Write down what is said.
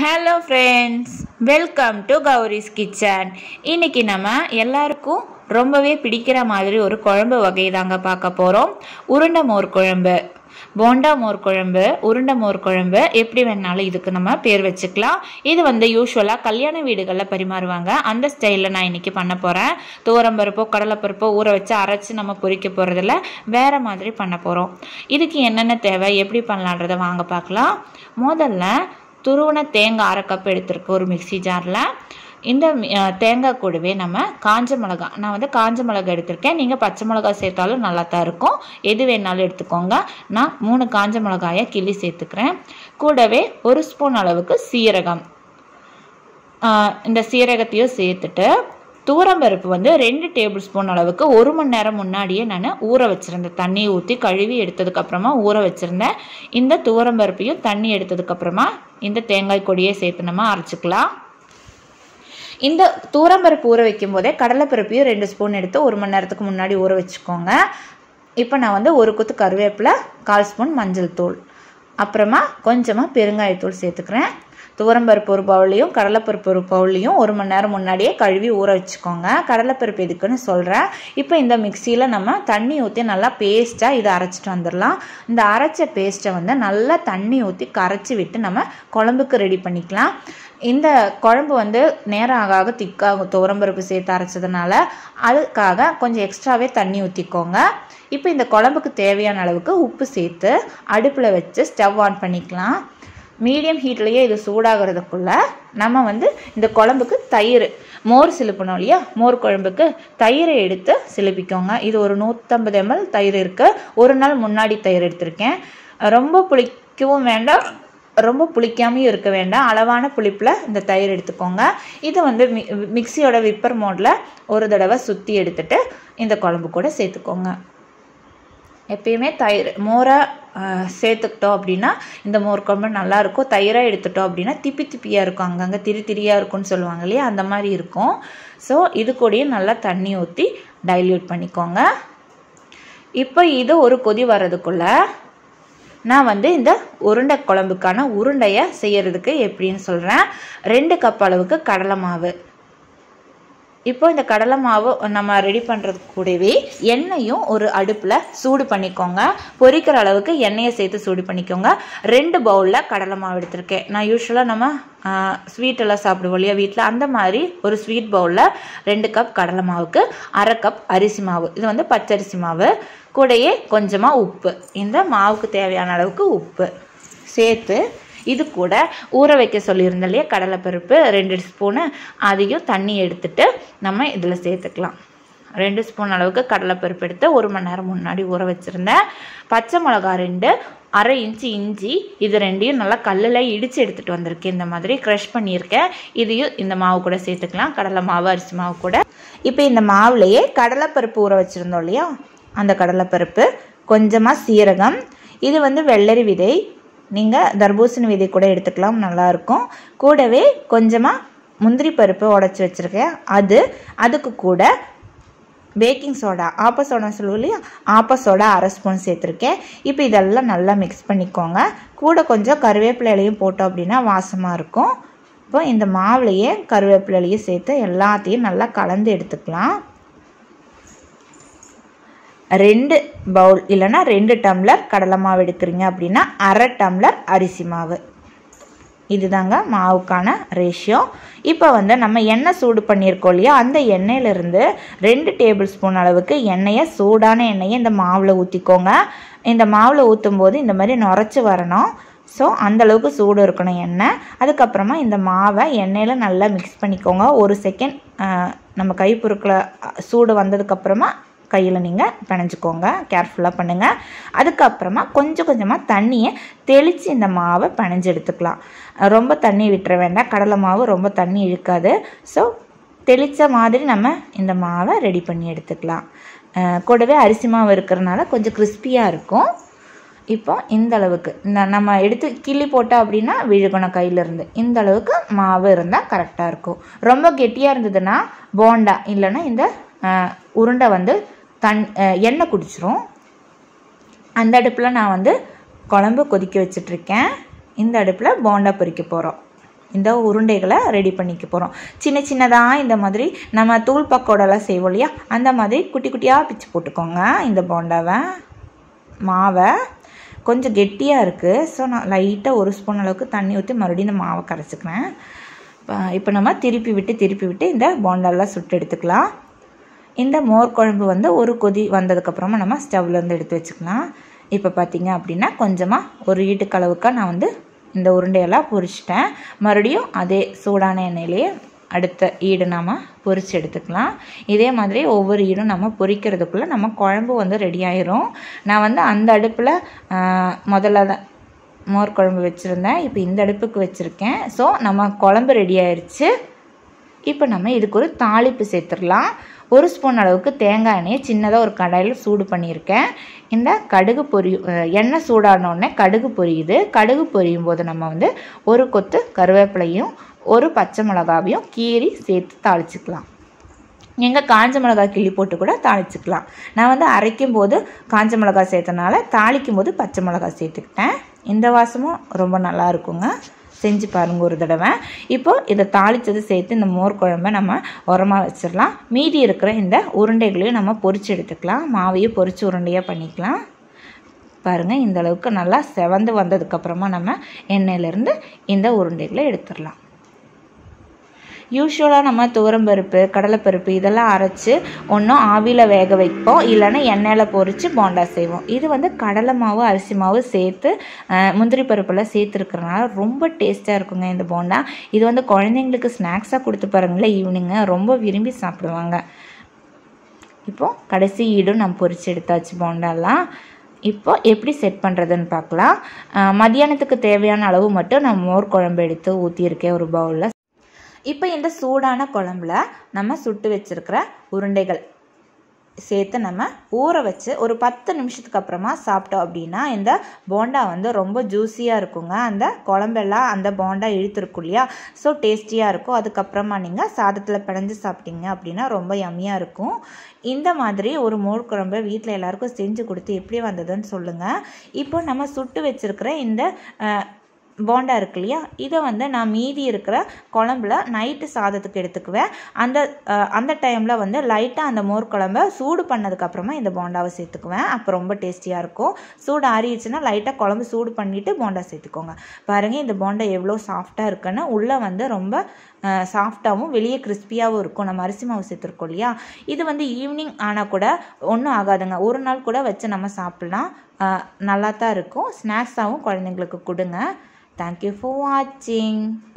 Hello friends welcome to Gowri's kitchen இன்னைக்கு நம்ம எல்லாருக்கும் ரொம்பவே பிடிக்கிற மாதிரி ஒரு குழம்பு வகை தாங்க பார்க்க போகிறோம் உருண்டை மோர் குழம்பு போண்டா மோர் குழம்பு உருண்டை மோர் குழம்பு எப்படி வேணாலும் இதுக்கு நம்ம பேர் வச்சுக்கலாம் இது வந்து யூஸ்வலாக கல்யாண வீடுகளில் பரிமாறுவாங்க அந்த ஸ்டைலில் நான் இன்னைக்கு பண்ண போகிறேன் துவரம்பருப்போ கடலைப்பருப்போ ஊற வச்சு அரைச்சி நம்ம பொரிக்க போகிறதில்ல வேறு மாதிரி பண்ண போகிறோம் இதுக்கு என்னென்ன தேவை எப்படி பண்ணலான்றதை வாங்க பார்க்கலாம் முதல்ல துருவன தேங்காய் அரை கப் எடுத்திருக்கு ஒரு மிக்ஸி ஜாரில் இந்த அஹ், தேங்காய் கூடவே நம்ம காஞ்ச மிளகா நான் வந்து காஞ்ச மிளகா எடுத்திருக்கேன் நீங்கள் பச்சை மிளகா சேர்த்தாலும் நல்லா தான் இருக்கும் எது வேணாலும் எடுத்துக்கோங்க நான் மூணு காஞ்ச மிளகாயை கிள்ளி சேர்த்துக்கிறேன் கூடவே ஒரு ஸ்பூன் அளவுக்கு சீரகம் ஆஹ், இந்த சீரகத்தையும் சேர்த்துட்டு தூரம்பருப்பு வந்து ரெண்டு டேபிள் ஸ்பூன் அளவுக்கு ஒரு மணி நேரம் முன்னாடியே நான் ஊற வச்சுருந்தேன் தண்ணி ஊற்றி கழுவி எடுத்ததுக்கப்புறமா ஊற வச்சுருந்தேன் இந்த துவரம்பருப்பையும் தண்ணி எடுத்ததுக்கப்புறமா இந்த தேங்காய் கொடியை சேர்த்து நம்ம அரைச்சிக்கலாம் இந்த தூரம்பருப்பு ஊற வைக்கும் போதே கடலைப்பருப்பையும் ரெண்டு ஸ்பூன் எடுத்து ஒரு மணி நேரத்துக்கு முன்னாடி ஊற வச்சுக்கோங்க இப்போ நான் வந்து ஒரு குத்து கருவேப்பிலை கால் ஸ்பூன் மஞ்சள் தூள் அப்புறமா கொஞ்சமாக பெருங்காயத்தூள் சேர்த்துக்கிறேன் துவரம்பருப்பு ஒரு பவுல்லையும் கடலைப்பருப்பு ஒரு பவுல்லையும் ஒரு மணி நேரம் முன்னாடியே கழுவி ஊற வச்சுக்கோங்க கடலைப்பருப்பு எதுக்குன்னு சொல்கிறேன் இப்போ இந்த மிக்சியில் நம்ம தண்ணி ஊற்றி நல்லா பேஸ்ட்டாக இதை அரைச்சிட்டு வந்துடலாம் இந்த அரைச்ச பேஸ்ட்டை வந்து நல்லா தண்ணி ஊற்றி கரைச்சி விட்டு நம்ம குழம்புக்கு ரெடி பண்ணிக்கலாம் இந்த குழம்பு வந்து நேரம் ஆக ஆக திக்காகும் துவரம்பருப்பு சேர்த்து அரைச்சதுனால அதுக்காக கொஞ்சம் எக்ஸ்ட்ராவே தண்ணி ஊற்றிக்கோங்க இப்போ இந்த குழம்புக்கு தேவையான அளவுக்கு உப்பு சேர்த்து அடுப்பில் வச்சு ஸ்டவ் ஆன் பண்ணிக்கலாம் மீடியம் ஹீட்லேயே இது சூடாகிறதுக்குள்ள நம்ம வந்து இந்த குழம்புக்கு தயிர் மோர் சிலுப்பணும் இல்லையா மோர் குழம்புக்கு தயிரை எடுத்து சிலுப்பிக்கோங்க இது ஒரு நூற்றம்பது எம்எல் தயிர் இருக்குது ஒரு நாள் முன்னாடி தயிர் எடுத்திருக்கேன் ரொம்ப புளிக்கவும் வேண்டாம் ரொம்ப புளிக்காமையும் இருக்க வேண்டாம் அளவான புளிப்பில் இந்த தயிர் எடுத்துக்கோங்க இது வந்து மி மிக்சியோட விப்பர் மோடில் ஒரு தடவை சுற்றி எடுத்துட்டு இந்த குழம்பு கூட சேர்த்துக்கோங்க எப்பயுமே தயிர் மோரை ஆஹ், சேர்த்துக்கிட்டோம் அப்படின்னா இந்த மோர் குழம்பு நல்லா இருக்கும் தயிராக எடுத்துட்டோம் அப்படின்னா திப்பி திப்பியாக இருக்கும் அங்கங்கே திரி திரியாக இருக்கும்னு சொல்லுவாங்க இல்லையா அந்த மாதிரி இருக்கும் ஸோ இது கூடயே நல்லா தண்ணி ஊற்றி டைல்யூட் பண்ணிக்கோங்க இப்போ இது ஒரு கொதி வர்றதுக்குள்ள நான் வந்து இந்த உருண்டை குழம்புக்கான உருண்டையை செய்யறதுக்கு எப்படின்னு சொல்கிறேன் ரெண்டு கப் அளவுக்கு கடலை மாவு இப்போ இந்த கடலை மாவு நம்ம ரெடி பண்ணுறதுக்கு கூடவே எண்ணெயும் ஒரு அடுப்பில் சூடு பண்ணிக்கோங்க பொரிக்கிற அளவுக்கு எண்ணெயை சேர்த்து சூடு பண்ணிக்கோங்க ரெண்டு பவுலில் கடலை மாவு எடுத்திருக்கேன் நான் யூஸ்வலாக நம்ம ஸ்வீட் எல்லாம் சாப்பிடுவோம் இல்லையா வீட்டில் அந்த மாதிரி ஒரு ஸ்வீட் பவுலில் ரெண்டு கப் கடலை மாவுக்கு அரை கப் அரிசி மாவு இது வந்து பச்சரிசி மாவு கூடயே கொஞ்சமாக உப்பு இந்த மாவுக்கு தேவையான அளவுக்கு உப்பு சேர்த்து இது கூட ஊற வைக்க சொல்லியிருந்தேன் இல்லையா கடலைப்பருப்பு ரெண்டு ஸ்பூனு அதையும் தண்ணி எடுத்துட்டு நம்ம இதில் சேர்த்துக்கலாம் ரெண்டு ஸ்பூன் அளவுக்கு கடலைப்பருப்பு எடுத்து ஒரு மணி நேரம் முன்னாடி ஊற வச்சுருந்தேன் பச்சை மிளகா ரெண்டு அரை இன்ச்சு இஞ்சி இது ரெண்டையும் நல்லா கல்லில் இடித்து எடுத்துகிட்டு வந்திருக்கேன் இந்த மாதிரி க்ரஷ் பண்ணியிருக்கேன் இதையும் இந்த மாவு கூட சேர்த்துக்கலாம் கடலை மாவு அரிசி மாவு கூட இப்போ இந்த மாவுலையே கடலைப்பருப்பு ஊற வச்சுருந்தோம் இல்லையா அந்த கடலைப்பருப்பு கொஞ்சமாக சீரகம் இது வந்து வெள்ளரி விதை நீங்கள் தர்பூசணி விதை கூட எடுத்துக்கலாம் நல்லாயிருக்கும் கூடவே கொஞ்சமாக முந்திரி பருப்பு உடச்சி வச்சுருக்கேன் அது அதுக்கு கூட பேக்கிங் சோடா ஆப்ப சோடா சொல்லுவோம் இல்லையா ஆப்ப சோடா அரை ஸ்பூன் சேர்த்துருக்கேன் இப்போ இதெல்லாம் நல்லா மிக்ஸ் பண்ணிக்கோங்க கூட கொஞ்சம் கருவேப்பிலையிலையும் போட்டோம் அப்படின்னா வாசமாக இருக்கும் இப்போ இந்த மாவுலையே கருவேப்பிலையிலையும் சேர்த்து எல்லாத்தையும் நல்லா கலந்து எடுத்துக்கலாம் ரெண்டு பவுல் இல்லைன்னா ரெண்டு டம்ளர் கடலை மாவு எடுக்கிறீங்க அப்படின்னா அரை டம்ளர் அரிசி மாவு இதுதாங்க மாவுக்கான ரேஷியோ இப்போ வந்து நம்ம எண்ணெய் சூடு பண்ணியிருக்கோம் இல்லையா அந்த எண்ணெயிலிருந்து ரெண்டு டேபிள் ஸ்பூன் அளவுக்கு எண்ணெயை சூடான எண்ணெயை இந்த மாவில் ஊற்றிக்கோங்க இந்த மாவில் ஊற்றும் போது இந்த மாதிரி நுரைச்சி வரணும் ஸோ அந்தளவுக்கு சூடு இருக்கணும் எண்ணெய் அதுக்கப்புறமா இந்த மாவை எண்ணெயில் நல்லா மிக்ஸ் பண்ணிக்கோங்க ஒரு செகண்ட் நம்ம கை பொருட்களை சூடு வந்ததுக்கப்புறமா கையில் நீங்கள் பிணைஞ்சிக்கோங்க கேர்ஃபுல்லாக பண்ணுங்கள் அதுக்கப்புறமா கொஞ்சம் கொஞ்சமாக தண்ணியை தெளித்து இந்த மாவை பிணைஞ்சு எடுத்துக்கலாம் ரொம்ப தண்ணி விட்டுற வேண்டாம் கடலை மாவு ரொம்ப தண்ணி இழுக்காது ஸோ தெளித்த மாதிரி நம்ம இந்த மாவை ரெடி பண்ணி எடுத்துக்கலாம் அஹ் கூடவே அரிசி மாவு இருக்கிறனால கொஞ்சம் கிறிஸ்பியாக இருக்கும் இப்போ இந்த அளவுக்கு இந்த நம்ம எடுத்து கிள்ளி போட்டோம் அப்படின்னா விழுகணும் கையிலேருந்து இந்த அளவுக்கு மாவு இருந்தால் கரெக்டாக இருக்கும் ரொம்ப கெட்டியாக இருந்ததுன்னா போண்டா இல்லைன்னா இந்த அஹ், உருண்டை வந்து தன் அஹ், எண்ணெய் குடிச்சிரும் அந்த அடுப்பில் நான் வந்து குழம்பு கொதிக்க வச்சிட்ருக்கேன் இந்த அடுப்பில் போண்டா பொரிக்க போகிறோம் இந்த உருண்டைகளை ரெடி பண்ணிக்க போகிறோம் சின்ன சின்னதாக இந்த மாதிரி நம்ம தூள் பக்கோடெல்லாம் செய்வோம் இல்லையா அந்த மாதிரி குட்டி குட்டியாக பிச்சு போட்டுக்கோங்க இந்த போண்டாவை மாவை கொஞ்சம் கெட்டியாக இருக்குது ஸோ நான் லைட்டாக ஒரு ஸ்பூன் அளவுக்கு தண்ணி ஊற்றி மறுபடியும் இந்த மாவை கரைச்சிக்கிறேன் இப்போ நம்ம திருப்பி விட்டு திருப்பி விட்டு இந்த போண்டாலாம் சுட்டு எடுத்துக்கலாம் இந்த மோர் குழம்பு வந்து ஒரு கொதி வந்ததுக்கப்புறமா நம்ம ஸ்டவ்லேருந்து எடுத்து வச்சுக்கலாம் இப்போ பார்த்தீங்க அப்படின்னா கொஞ்சமாக ஒரு ஈட்டுக்கு அளவுக்கு நான் வந்து இந்த உருண்டையெல்லாம் பொரிச்சிட்டேன் மறுபடியும் அதே சூடான எண்ணெயிலேயே அடுத்த ஈடு நாம் பொரிச்சு எடுத்துக்கலாம் இதே மாதிரி ஒவ்வொரு ஈடும் நம்ம பொரிக்கிறதுக்குள்ளே நம்ம குழம்பு வந்து ரெடி ஆயிரும் நான் வந்து அந்த அடுப்பில் முதல்ல தான் மோர் குழம்பு வச்சுருந்தேன் இப்போ இந்த அடுப்புக்கு வச்சுருக்கேன் ஸோ நம்ம குழம்பு ரெடி ஆயிடுச்சு இப்போ நம்ம இதுக்கு ஒரு தாளிப்பு சேர்த்துடலாம் ஒரு ஸ்பூன் அளவுக்கு தேங்காய் எண்ணெயை சின்னதாக ஒரு கடாயில் சூடு பண்ணியிருக்கேன் இந்த கடுகு பொரி எண்ணெய் சூடானோடனே கடுகு பொரியுது கடுகு பொரியும் போது நம்ம வந்து ஒரு கொத்து கருவேப்பிலையும் ஒரு பச்சை மிளகாவையும் கீறி சேர்த்து தாளிச்சுக்கலாம் எங்கள் காஞ்ச மிளகாய் கிள்ளி போட்டு கூட தாளிச்சுக்கலாம் நான் வந்து அரைக்கும் போது காஞ்ச மிளகாய் சேர்த்தனால தாளிக்கும் போது பச்சை மிளகாய் சேர்த்துக்கிட்டேன் இந்த வாசமும் ரொம்ப நல்லா இருக்குங்க செஞ்சு பாருங்கள் ஒரு தடவை இப்போ இதை தாளித்தது சேர்த்து இந்த மோர் குழம்ப நம்ம உரமாக வச்சிடலாம் மீதி இருக்கிற இந்த உருண்டைகளையும் நம்ம பொரிச்சு எடுத்துக்கலாம் மாவையும் பொரிச்சு உருண்டையாக பண்ணிக்கலாம் பாருங்கள் இந்த அளவுக்கு நல்லா செவந்து வந்ததுக்கப்புறமா நம்ம எண்ணெயிலேருந்து இந்த உருண்டைகளை எடுத்துடலாம் யூஸ்வலாக நம்ம துவரம்பருப்பு கடலைப்பருப்பு இதெல்லாம் அரைச்சி ஒன்றும் ஆவியில் வேக வைப்போம் இல்லைன்னா எண்ணெயில் பொரித்து போண்டா செய்வோம் இது வந்து கடலை மாவு அரிசி மாவு சேர்த்து முந்திரி பருப்பெல்லாம் சேர்த்துருக்கறனால ரொம்ப டேஸ்ட்டாக இருக்குங்க இந்த போண்டா இது வந்து குழந்தைங்களுக்கு ஸ்நாக்ஸாக கொடுத்து பாருங்களேன் ஈவினிங்கு ரொம்ப விரும்பி சாப்பிடுவாங்க இப்போது கடைசி ஈடும் நம்ம பொரிச்சு எடுத்தாச்சு போண்டாலாம் இப்போ எப்படி செட் பண்ணுறதுன்னு பார்க்கலாம் மதியானத்துக்கு தேவையான அளவு மட்டும் நான் மோர் குழம்பு எடுத்து ஊற்றியிருக்கேன் ஒரு பவுலில் இப்போ இந்த சூடான குழம்புல நம்ம சுட்டு வச்சுருக்கிற உருண்டைகள் சேர்த்து நம்ம ஊற வச்சு ஒரு பத்து நிமிஷத்துக்கு அப்புறமா சாப்பிட்டோம் அப்படின்னா இந்த போண்டா வந்து ரொம்ப ஜூஸியாக இருக்குங்க அந்த குழம்பெல்லாம் அந்த போண்டா இழுத்துருக்கும் இல்லையா ஸோ டேஸ்டியாக இருக்கும் அதுக்கப்புறமா நீங்கள் சாதத்தில் பிணைஞ்சு சாப்பிட்டீங்க அப்படின்னா ரொம்ப யம்மியாக இருக்கும் இந்த மாதிரி ஒரு மோர் குழம்பு வீட்டில் எல்லாருக்கும் செஞ்சு கொடுத்து எப்படி வந்ததுன்னு சொல்லுங்கள் இப்போ நம்ம சுட்டு வச்சுருக்கிற இந்த போண்டா இருக்கு இல்லையா இதை வந்து நான் மீதி இருக்கிற குழம்புல நைட்டு சாதத்துக்கு எடுத்துக்குவேன் அந்த அந்த டைமில் வந்து லைட்டாக அந்த மோர் குழம்ப சூடு பண்ணதுக்கப்புறமா இந்த போண்டாவை சேர்த்துக்குவேன் அப்போ ரொம்ப டேஸ்டியாக இருக்கும் சூடு ஆறிடுச்சுன்னா லைட்டாக குழம்பு சூடு பண்ணிவிட்டு போண்டா சேர்த்துக்கோங்க பாருங்கள் இந்த போண்டா எவ்வளோ சாஃப்டாக இருக்குன்னு உள்ளே வந்து ரொம்ப சாஃப்டாகவும் வெளியே கிறிஸ்பியாகவும் இருக்கும் நம்ம அரிசி மாவு சேர்த்துருக்கோம் இல்லையா இது வந்து ஈவினிங் ஆனால் கூட ஒன்றும் ஆகாதுங்க ஒரு நாள் கூட வச்சு நம்ம சாப்பிட்லாம் நல்லா தான் இருக்கும் ஸ்நாக்ஸாகவும் குழந்தைங்களுக்கு கொடுங்க Thank you for watching.